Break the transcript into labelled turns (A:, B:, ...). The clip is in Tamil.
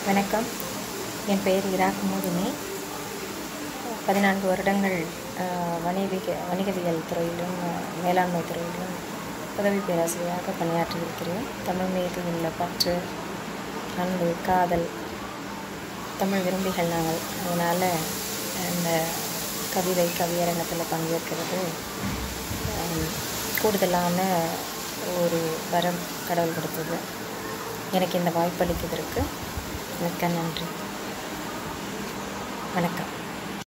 A: வணக்கம் என் பெயர் இராக் மோதினி பதினான்கு வருடங்கள் அஹ், வணிக வணிகவியல் துறையிலும் அஹ், மேலாண்மை துறையிலும் உதவி பேராசிரியராக பணியாற்றியிருக்கிறேன் தமிழ் மீது உள்ள பற்று அன்பு காதல் தமிழ் விரும்பிகள் நாங்கள் அதனால் இந்த கவிதை கவியரங்கத்தில் பங்கேற்கிறது அஹ், கூடுதலான ஒரு வரம் கடவுள் கொடுத்தது எனக்கு இந்த வாய்ப்பளித்ததற்கு மிக்க நன்றி வணக்கம்